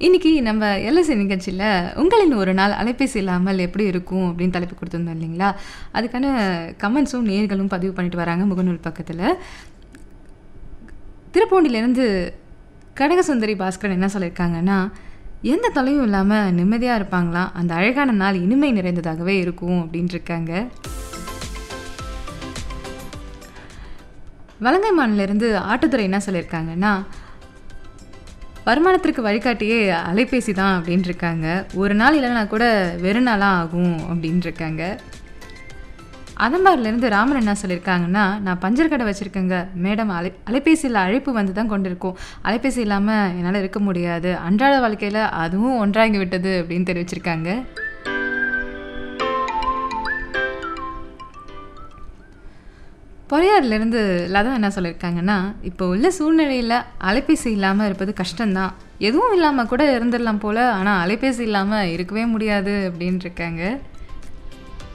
இன்னைக்கு நம்ம எல்எஸ்சி நிகழ்ச்சியில் உங்களின் ஒரு நாள் அலைபேசி இல்லாமல் எப்படி இருக்கும் அப்படின்னு தலைப்பு கொடுத்துருந்தோம் இல்லைங்களா அதுக்கான கமெண்ட்ஸும் நேர்களும் பதிவு பண்ணிட்டு வராங்க முகநூல் பக்கத்தில் திருப்பூண்டிலேருந்து கடகசுந்தரி பாஸ்கரன் என்ன சொல்லியிருக்காங்கன்னா எந்த தொலைவும் இல்லாமல் நிம்மதியாக இருப்பாங்களாம் அந்த அழகான நாள் இனிமை நிறைந்ததாகவே இருக்கும் அப்படின்ட்டு இருக்காங்க வலங்கைமானிலிருந்து ஆட்டுத்துறை என்ன சொல்லியிருக்காங்கன்னா வருமானத்திற்கு வழிகாட்டியே அலைபேசி தான் அப்படின்ட்டு இருக்காங்க ஒரு நாள் இல்லைனா கூட வெறும் நாளாக ஆகும் அப்படின்ட்டு இருக்காங்க அதம்பார்லேருந்து ராமன் என்ன சொல்லியிருக்காங்கன்னா நான் பஞ்சர் கடை வச்சுருக்கேங்க மேடம் அலை அலைபேசியில் அழைப்பு வந்து தான் கொண்டிருக்கோம் அலைபேசி இல்லாமல் என்னால் இருக்க முடியாது அன்றாட வாழ்க்கையில் அதுவும் ஒன்றாகி விட்டது அப்படின்னு தெரிவிச்சிருக்காங்க பொறையார்லேருந்து லதா என்ன சொல்லியிருக்காங்கன்னா இப்போ உள்ள சூழ்நிலையில் அலைபேசி இல்லாமல் இருப்பது கஷ்டம்தான் எதுவும் இல்லாமல் கூட இருந்துடலாம் போல் ஆனால் அலைபேசி இல்லாமல் இருக்கவே முடியாது அப்படின்னு இருக்காங்க